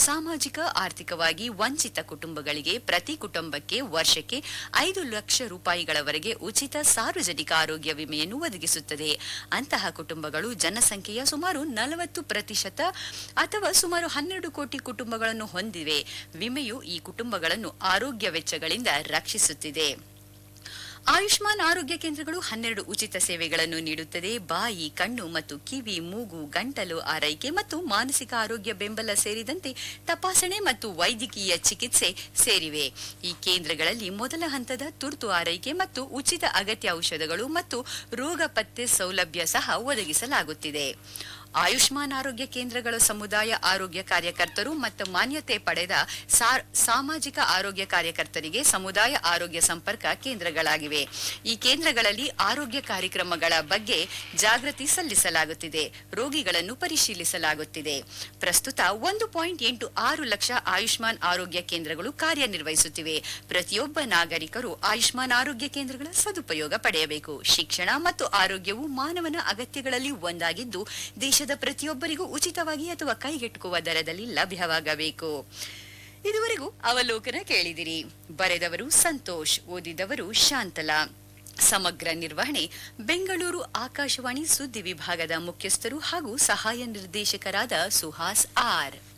ಸಾಮಾಜಿಕ ಆರ್ಥಿಕವಾಗಿ ವಂಚಿತ ಕುಟುಂಬಗಳಿಗೆ ಪ್ರತಿ ಕುಟುಂಬಕ್ಕೆ ವರ್ಷಕ್ಕೆ ಐದು ಲಕ್ಷ ರೂಪಾಯಿಗಳವರೆಗೆ ಉಚಿತ ಸಾರ್ವಜನಿಕ ಆರೋಗ್ಯ ವಿಮೆಯನ್ನು ಒದಗಿಸುತ್ತದೆ ಅಂತಹ ಕುಟುಂಬಗಳು ಜನಸಂಖ್ಯೆಯ ಸುಮಾರು ನಲವತ್ತು ಪ್ರತಿಶತ ಅಥವಾ ಸುಮಾರು ಹನ್ನೆರಡು ಕೋಟಿ ಕುಟುಂಬಗಳನ್ನು ಹೊಂದಿವೆ ವಿಮೆಯು ಈ ಕುಟುಂಬಗಳನ್ನು ಆರೋಗ್ಯ ವೆಚ್ಚಗಳಿಂದ ರಕ್ಷಿಸುತ್ತಿದೆ ಆಯುಷ್ಮಾನ್ ಆರೋಗ್ಯ ಕೇಂದ್ರಗಳು ಹನ್ನೆರಡು ಉಚಿತ ಸೇವೆಗಳನ್ನು ನೀಡುತ್ತದೆ ಬಾಯಿ ಕಣ್ಣು ಮತ್ತು ಕಿವಿ ಮೂಗು ಗಂಟಲು ಆರೈಕೆ ಮತ್ತು ಮಾನಸಿಕ ಆರೋಗ್ಯ ಬೆಂಬಲ ಸೇರಿದಂತೆ ತಪಾಸಣೆ ಮತ್ತು ವೈದ್ಯಕೀಯ ಚಿಕಿತ್ಸೆ ಸೇರಿವೆ ಈ ಕೇಂದ್ರಗಳಲ್ಲಿ ಮೊದಲ ಹಂತದ ತುರ್ತು ಆರೈಕೆ ಮತ್ತು ಉಚಿತ ಅಗತ್ಯ ಔಷಧಗಳು ಮತ್ತು ರೋಗ ಪತ್ತೆ ಸೌಲಭ್ಯ ಸಹ ಒದಗಿಸಲಾಗುತ್ತಿದೆ ಆಯುಷ್ಮಾನ್ ಆರೋಗ್ಯ ಕೇಂದ್ರಗಳ ಸಮುದಾಯ ಆರೋಗ್ಯ ಕಾರ್ಯಕರ್ತರು ಮತ್ತು ಮಾನ್ಯತೆ ಪಡೆದ ಸಾ- ಸಾಮಾಜಿಕ ಆರೋಗ್ಯ ಕಾರ್ಯಕರ್ತರಿಗೆ ಸಮುದಾಯ ಆರೋಗ್ಯ ಸಂಪರ್ಕ ಕೇಂದ್ರಗಳಾಗಿವೆ ಈ ಕೇಂದ್ರಗಳಲ್ಲಿ ಆರೋಗ್ಯ ಕಾರ್ಯಕ್ರಮಗಳ ಬಗ್ಗೆ ಜಾಗೃತಿ ಸಲ್ಲಿಸಲಾಗುತ್ತಿದೆ ರೋಗಿಗಳನ್ನು ಪರಿಶೀಲಿಸಲಾಗುತ್ತಿದೆ ಪ್ರಸ್ತುತ ಒಂದು ಪಾಯಿಂಟ್ ಎಂಟು ಆರು ಲಕ್ಷ ಆಯುಷ್ಮಾನ್ ಆರೋಗ್ಯ ಕೇಂದ್ರಗಳು ಕಾರ್ಯನಿರ್ವಹಿಸುತ್ತಿವೆ ಪ್ರತಿಯೊಬ್ಬ ನಾಗರಿಕರು ಆಯುಷ್ಮಾನ್ ಆರೋಗ್ಯ ಕೇಂದ್ರಗಳ ಸದುಪಯೋಗ ಪಡೆಯಬೇಕು ಶಿಕ್ಷಣ ಮತ್ತು ಆರೋಗ್ಯವು ಮಾನವನ ಅಗತ್ಯಗಳಲ್ಲಿ ಒಂದಾಗಿದ್ದು ದೇಶದ ಪ್ರತಿಯೊಬ್ಬರಿಗೂ ಉಚಿತವಾಗಿ ಅಥವಾ ಕೈಗೆಟುಕುವ ದರದಲ್ಲಿ ಲಭ್ಯವಾಗಬೇಕು ಇದುವರೆಗೂ ಅವಲೋಕನ ಕೇಳಿದಿರಿ ಬರೆದವರು ಸಂತೋಷ್ ಓದಿದವರು ಶಾಂತಲಾ ಸಮಗ್ರ ನಿರ್ವಹಣೆ ಬೆಂಗಳೂರು ಆಕಾಶವಾಣಿ ಸುದ್ದಿ ವಿಭಾಗದ ಮುಖ್ಯಸ್ಥರು ಹಾಗೂ ಸಹಾಯ ನಿರ್ದೇಶಕರಾದ ಸುಹಾಸ್ ಆರ್